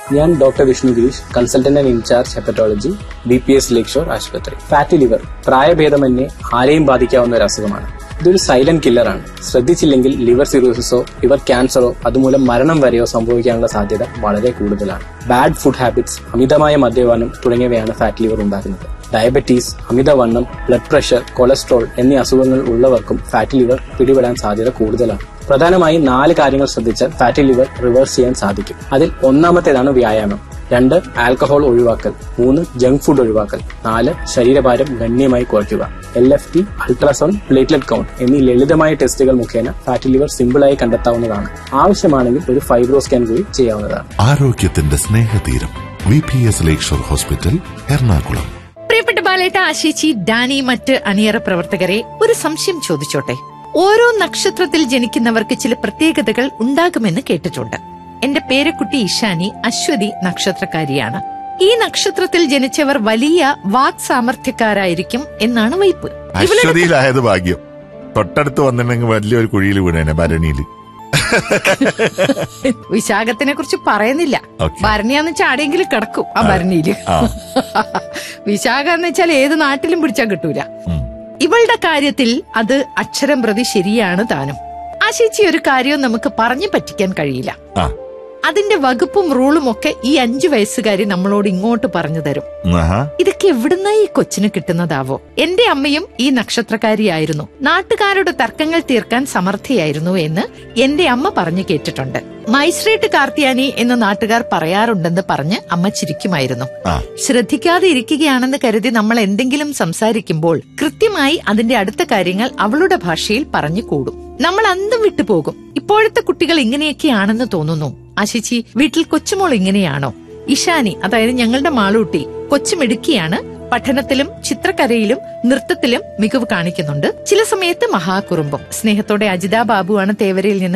ഞാൻ doctor Vishnu Girish consultant and in charge hepatology B P S Lakeshore ആശുപത്രി fatty liver പ്രായഭേദമന്യേ ആരെയും ബാധിക്കാവുന്ന ഒരു അസുഖമാണ് ഇതൊരു സൈലന്റ് കില്ലറാണ് ശ്രദ്ധിച്ചില്ലെങ്കിൽ ലിവർ സിറോസിസോ ലിവർ ക്യാൻസറോ അതുമൂലം മരണം വരെയോ സംഭവിക്കാനുള്ള സാധ്യത വളരെ കൂടുതലാണ് ബാഡ് ഫുഡ് ഹാബിറ്റ്സ് അമിതമായ മദ്യപാനം തുടങ്ങിയവയാണ് ഫാറ്റ് ലിവർ ഉണ്ടാക്കുന്നത് ഡയബറ്റീസ് അമിതവണ്ണം ബ്ലഡ് പ്രഷർ കൊളസ്ട്രോൾ എന്നീ അസുഖങ്ങൾ ഉള്ളവർക്കും ഫാറ്റ് ലിവർ പിടിപെടാൻ സാധ്യത കൂടുതലാണ് പ്രധാനമായും നാല് കാര്യങ്ങൾ ശ്രദ്ധിച്ചാൽ ഫാറ്റി ലിവർ റിവേഴ്സ് ചെയ്യാൻ സാധിക്കും അതിൽ ഒന്നാമത്തേതാണ് വ്യായാമം രണ്ട് ആൽക്കഹോൾ ഒഴിവാക്കൽ മൂന്ന് ജങ്ക് ഫുഡ് ഒഴിവാക്കൽ നാല് ശരീരഭാരം ഗണ്യമായി കുറയ്ക്കുക L F T ultrasound platelet count എന്നീ ലളിതമായ ടെസ്റ്റുകൾ മുഖേന ഫാറ്റി ലിവർ സിമ്പിളായി കണ്ടെത്താവുന്നതാണ് ആവശ്യമാണെങ്കിൽ ഒരു ഫൈബ്രോ സ്കാൻ കൂടി ചെയ്യാവുന്നതാണ് ആരോഗ്യത്തിന്റെ സ്നേഹതീരം V P S Lakeshore hospital Ernakulam പ്രിയപ്പെട്ട ബാലേട്ട ആശേച്ചി ഡാനി മറ്റ് അണിയറ പ്രവർത്തകരെ ഒരു സംശയം ചോദിച്ചോട്ടെ ഓരോ നക്ഷത്രത്തിൽ ജനിക്കുന്നവർക്ക് ചില പ്രത്യേകതകൾ ഉണ്ടാകുമെന്ന് കേട്ടിട്ടുണ്ട് എന്റെ പേരക്കുട്ടി ഇഷാനി അശ്വതി നക്ഷത്രക്കാരിയാണ് ഈ നക്ഷത്രത്തിൽ ജനിച്ചവർ വലിയ വാക് സാമർഥ്യക്കാരായിരിക്കും എന്നാണ് വൈപ്പ് ഇവളുടെ അശ്വതിയിലായത് ഭാഗ്യം തൊട്ടടുത്ത് വന്നിട്ടുണ്ടെങ്കിൽ വലിയൊരു കുഴിയിൽ വീണേനെ ഭരണിയിൽ വിശാഖത്തിനെ കുറിച്ച് പറയുന്നില്ല Okay. ഭരണിയാന്ന് ചാടിയെങ്കിലും കിടക്കും ആ ഭരണിയില് ആ. വിശാഖ എന്ന് വെച്ചാൽ ഏത് നാട്ടിലും പിടിച്ചാൽ കിട്ടൂല ഉം. ഇവളുടെ കാര്യത്തിൽ അത് അക്ഷരം പ്രതി ശരിയാണ് താനും ആശിച്ചി ഒരു കാര്യവും നമുക്ക് പറഞ്ഞു പറ്റിക്കാൻ കഴിയില്ല ആ അതിന്റെ വകുപ്പും റൂളും ഒക്കെ ഈ അഞ്ചു വയസ്സുകാരി നമ്മളോട് ഇങ്ങോട്ട് പറഞ്ഞു തരും ആഹാ. ഇതൊക്കെ എവിടുന്ന ഈ കൊച്ചിന് കിട്ടുന്നതാവോ എന്റെ അമ്മയും ഈ നക്ഷത്രക്കാരിയായിരുന്നു നാട്ടുകാരുടെ തർക്കങ്ങൾ തീർക്കാൻ സമർത്ഥയായിരുന്നു എന്ന് എന്റെ അമ്മ പറഞ്ഞു കേട്ടിട്ടുണ്ട് മൈസ്രേട്ട് കാർത്തിയാനി എന്ന് നാട്ടുകാർ പറയാറുണ്ടെന്ന് പറഞ്ഞ് അമ്മ ചിരിക്കുമായിരുന്നു ആ ശ്രദ്ധിക്കാതെ ഇരിക്കുകയാണെന്ന് കരുതി നമ്മൾ എന്തെങ്കിലും സംസാരിക്കുമ്പോൾ കൃത്യമായി അതിന്റെ അടുത്ത കാര്യങ്ങൾ അവളുടെ ഭാഷയിൽ പറഞ്ഞു കൂടും നമ്മൾ അന്തം വിട്ടു പോകും ഇപ്പോഴത്തെ കുട്ടികൾ ഇങ്ങനെയൊക്കെയാണെന്ന് തോന്നുന്നു ആശിച്ചി വീട്ടിൽ കൊച്ചുമോൾ ഇങ്ങനെയാണോ ഇഷാനി അതായത് ഞങ്ങളുടെ മാളൂട്ടി കൊച്ചുമിടുക്കിയാണ് പഠനത്തിലും ചിത്രകരയിലും നൃത്തത്തിലും മികവ് കാണിക്കുന്നുണ്ട് ചില സമയത്ത് മഹാകുറുമ്പം സ്നേഹത്തോടെ അജിത ബാബുവാണ് തേവരയിൽ നിന്ന്